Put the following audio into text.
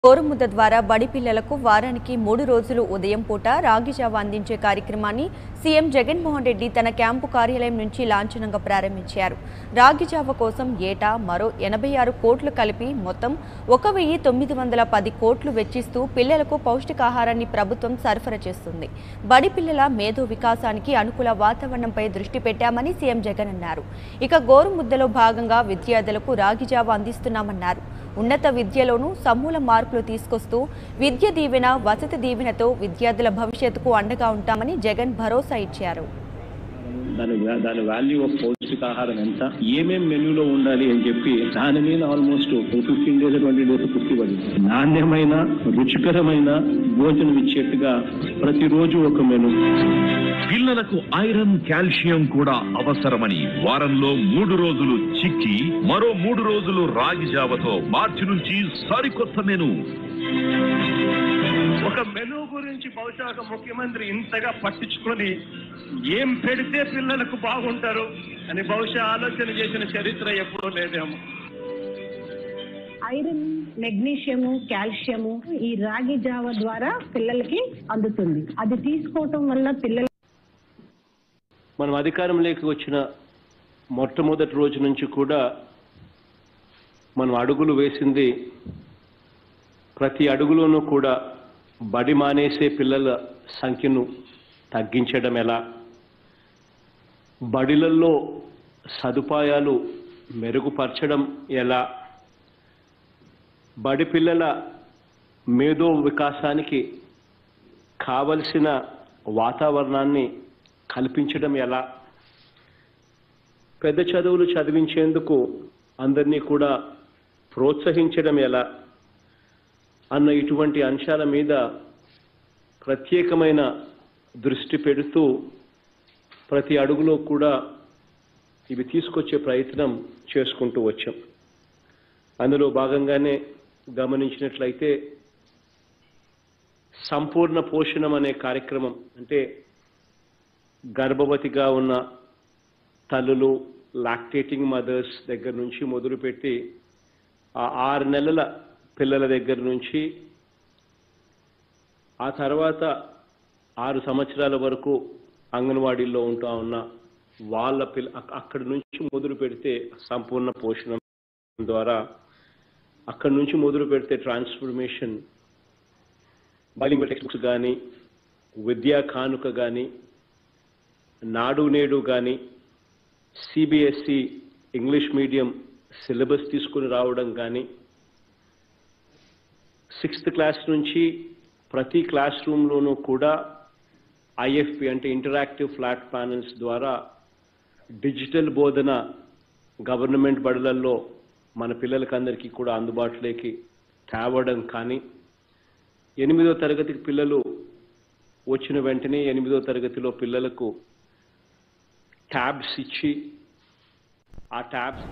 గోరుముద్ద ద్వారా బడి పిల్లలకు వారానికి మూడు రోజులు ఉదయం పూట రాగి జావ అందించే కార్యక్రమాన్ని సీఎం జగన్మోహన్ రెడ్డి తన క్యాంపు కార్యాలయం నుంచి లాంఛనంగా ప్రారంభించారు రాగి జావ కోసం ఏటా మరో ఎనభై ఆరు కోట్లు కలిపి మొత్తం ఒక వెయ్యి తొమ్మిది వందల పది కోట్లు వెచ్చిస్తూ పిల్లలకు పౌష్టికాహారాన్ని ప్రభుత్వం సరఫరా చేస్తుంది బడి పిల్లల మేధో వికాసానికి అనుకూల వాతావరణంపై దృష్టి పెట్టామని సీఎం జగన్ అన్నారు ఇక గోరుముద్దలో భాగంగా విద్యార్థులకు రాగి జావ అందిస్తున్నామన్నారు ఉన్నత విద్యలోనూ సమూల మార్పులు తీసుకొస్తూ విద్య దీవెన వసతి దీవెనతో విద్యార్థుల భవిష్యత్తుకు అండగా ఉంటామని జగన్ భరోసా ఇచ్చారు దాని వ్యా- దాని వాల్యూ ఆఫ్ పౌష్టికాహారం ఎంత ఏమేం మెనూలో ఉండాలి అని చెప్పి దాని మీద almost fifteen days twenty days పుట్టి పడింది నాణ్యమైన రుచికరమైన భోజనం ఇచ్చేట్టుగా ప్రతిరోజు ఒక మెను పిల్లలకు ఐరన్ కాల్షియం కూడా అవసరమని వారంలో మూడు రోజులు చిక్కి మరో మూడు రోజులు రాగి జావతో మార్చి నుంచి సరికొత్త మెను ఒక మెను గురించి బహుశా ఒక ముఖ్యమంత్రి ఇంతగా పట్టించుకొని ఏం పెడితే పిల్లలకు బాగుంటారు అని బహుశా ఆలోచన చేసిన చరిత్ర ఎప్పుడూ లేదేమో ఐరన్ మెగ్నీషియము కాల్షియము ఈ రాగి జావ ద్వారా పిల్లలకి అందుతుంది అది తీసుకోవటం వల్ల పిల్లలు మనం అధికారంలోకి వచ్చిన మొట్టమొదటి రోజు నుంచి కూడా మనం అడుగులు వేసింది ప్రతి అడుగులోనూ కూడా బడి మానేసే పిల్లల సంఖ్యను తగ్గించడం ఎలా బడిలల్లో సదుపాయాలు మెరుగుపరచడం ఎలా బడి పిల్లల మేధో వికాసానికి కావలసిన వాతావరణాన్ని కల్పించడం ఎలా పెద్ద చదువులు చదివించేందుకు అందరినీ కూడా ప్రోత్సహించడం ఎలా అన్న ఇటువంటి అంశాల మీద ప్రత్యేకమైన దృష్టి పెడుతూ ప్రతి అడుగులో కూడా ఇవి తీసుకొచ్చే ప్రయత్నం చేసుకుంటూ వచ్చాం అందులో భాగంగానే గమనించినట్లయితే సంపూర్ణ పోషణం అనే కార్యక్రమం అంటే గర్భవతిగా ఉన్న తల్లులు లాక్టేటింగ్ మదర్స్ దగ్గర నుంచి మొదలుపెట్టి ఆ ఆరు నెలల పిల్లల దగ్గర నుంచి ఆ తర్వాత ఆరు సంవత్సరాల వరకు అంగన్వాడీల్లో ఉంటా ఉన్న వాళ్ళ పిల్ల అక్- అక్కడి నుంచి మొదలు పెడితే సంపూర్ణ పోషణ ద్వారా అక్కడి నుంచి మొదలు పెడితే ట్రాన్స్ఫర్మేషన్ బైలింగ్వల్ టెక్స్ట్ బుక్స్ కానీ విద్యా కానుక కానీ నాడు నేడు కానీ సిబిఎస్ఈ ఇంగ్లీష్ మీడియం సిలబస్ తీసుకుని రావడం కానీ సిక్స్త్ క్లాస్ నుంచి ప్రతి క్లాస్ రూమ్లోనూ కూడా ఐఎఫ్పి అంటే ఇంటరాక్టివ్ ఫ్లాట్ ప్యానల్స్ ద్వారా డిజిటల్ బోధన గవర్నమెంట్ బడులలో మన పిల్లలకందరికీ కూడా అందుబాటులోకి తేవడం కానీ ఎనిమిదో తరగతికి పిల్లలు వచ్చిన వెంటనే ఎనిమిదో తరగతిలో పిల్లలకు ట్యాబ్స్ ఇచ్చి ఆ ట్యాబ్స్